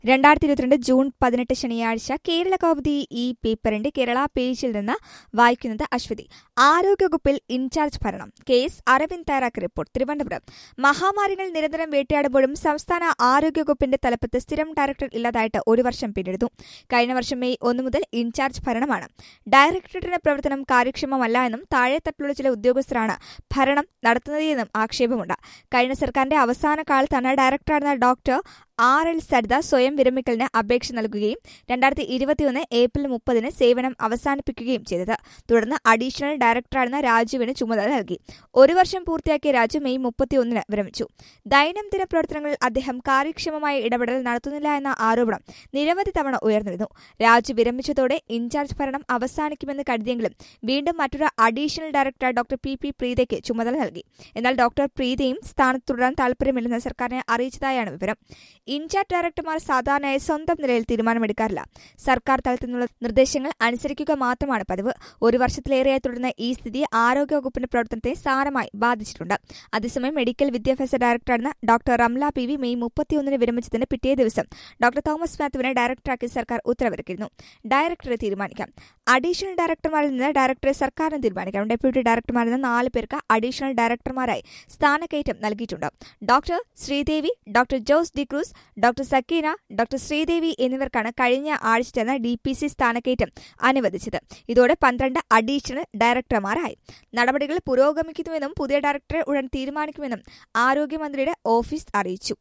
രണ്ടായിരത്തി ഇരുപത്തിരണ്ട് ജൂൺ പതിനെട്ട് ശനിയാഴ്ച കേരള കൗമുദി ഈ പേപ്പറിന്റെ കേരള പേജിൽ നിന്ന് വായിക്കുന്നത് അശ്വതി ആരോഗ്യവകുപ്പിൽ ഇൻചാർജ് ഭരണം കേസ് അരവിന്ദ് തയ്യാറാക്കിയ റിപ്പോർട്ട് തിരുവനന്തപുരം മഹാമാരികൾ നിരന്തരം വേട്ടയാടുമ്പോഴും സംസ്ഥാന ആരോഗ്യവകുപ്പിന്റെ തലപ്പത്ത് സ്ഥിരം ഡയറക്ടർ ഇല്ലാതായിട്ട് ഒരു വർഷം പിന്നിടുന്നു കഴിഞ്ഞ വർഷം മെയ് ഒന്ന് മുതൽ ഇൻചാർജ് ഭരണമാണ് ഡയറക്ടറേറ്റിന്റെ പ്രവർത്തനം കാര്യക്ഷമമല്ല എന്നും താഴെത്തട്ടിലുള്ള ചില ഉദ്യോഗസ്ഥരാണ് ഭരണം നടത്തുന്നതെന്നും ആക്ഷേപമുണ്ട് കഴിഞ്ഞ സർക്കാരിന്റെ അവസാന കാലത്താണ് ഡയറക്ടറായിരുന്ന ഡോക്ടർ ആർ എൽ സരിത സ്വയം വിരമിക്കലിന് അപേക്ഷ നൽകുകയും രണ്ടായിരത്തി ഇരുപത്തിയൊന്ന് ഏപ്രിൽ മുപ്പതിന് സേവനം അവസാനിപ്പിക്കുകയും ചെയ്തത് തുടർന്ന് അഡീഷണൽ ഡയറക്ടറായിരുന്ന രാജുവിന് ചുമതല നൽകി ഒരു വർഷം പൂർത്തിയാക്കിയ രാജു മെയ് മുപ്പത്തിയൊന്നിന് വിരമിച്ചു ദൈനംദിന പ്രവർത്തനങ്ങളിൽ അദ്ദേഹം കാര്യക്ഷമമായ ഇടപെടൽ നടത്തുന്നില്ല എന്ന ആരോപണം നിരവധി തവണ ഉയർന്നിരുന്നു രാജു വിരമിച്ചതോടെ ഇൻചാർജ് ഭരണം അവസാനിക്കുമെന്ന് കരുതിയെങ്കിലും വീണ്ടും മറ്റൊരു additional director doctor P P പ്രീതയ്ക്ക് ചുമതല നൽകി എന്നാൽ ഡോക്ടർ പ്രീതയും സ്ഥാനത്ത് തുടരാൻ താൽപര്യമില്ലെന്ന് സർക്കാരിനെ അറിയിച്ചതായാണ് വിവരം ഇൻചാർജ് ഡയറക്ടർമാർ സാധാരണയായി സ്വന്തം നിലയിൽ തീരുമാനമെടുക്കാറില്ല സർക്കാർ തലത്തിൽ നിന്നുള്ള നിർദ്ദേശങ്ങൾ അനുസരിക്കുക മാത്രമാണ് പതിവ് ഒരു വർഷത്തിലേറെയായി തുടരുന്ന ഈ സ്ഥിതി ആരോഗ്യവകുപ്പിന്റെ പ്രവർത്തനത്തെ സാരമായി ബാധിച്ചിട്ടുണ്ട് അതേസമയം മെഡിക്കൽ വിദ്യാഭ്യാസ ഡയറക്ടറായിരുന്ന doctor Ramla P V May മുപ്പത്തിയൊന്നിന് വിരമിച്ചതിന് പിറ്റേ ദിവസം ഡോക്ടർ തോമസ് മാത്യുവിനെ ഡയറക്ടറാക്കി സർക്കാർ ഉത്തരവിറക്കിയിരുന്നു ഡയറക്ടറെ തീരുമാനിക്കാം അഡീഷണൽ ഡയറക്ടർമാരിൽ നിന്ന് ഡയറക്ടറെ സർക്കാരിന് തീരുമാനിക്കാം ഡെപ്യൂട്ടി ഡയറക്ടർമാരിൽ നിന്ന് നാല് പേർക്ക് അഡീഷണൽ ഡയറക്ടർമാരായി സ്ഥാനക്കയറ്റം നൽകിയിട്ടുണ്ട് doctor Sreedevi doctor Jose D'Cruz doctor Sakeena doctor Sreedevi എന്നിവർക്കാണ് കഴിഞ്ഞ ആഴ്ച ചേർന്ന ഡി പി സി സ്ഥാനക്കയറ്റം അനുവദിച്ചത് ഇതോടെ പന്ത്രണ്ട് അഡീഷണൽ ഡയറക്ടർമാരായി നടപടികൾ പുരോഗമിക്കുന്നുവെന്നും പുതിയ ഡയറക്ടറെ ഉടൻ തീരുമാനിക്കുമെന്നും ആരോഗ്യമന്ത്രിയുടെ ഓഫീസ് അറിയിച്ചു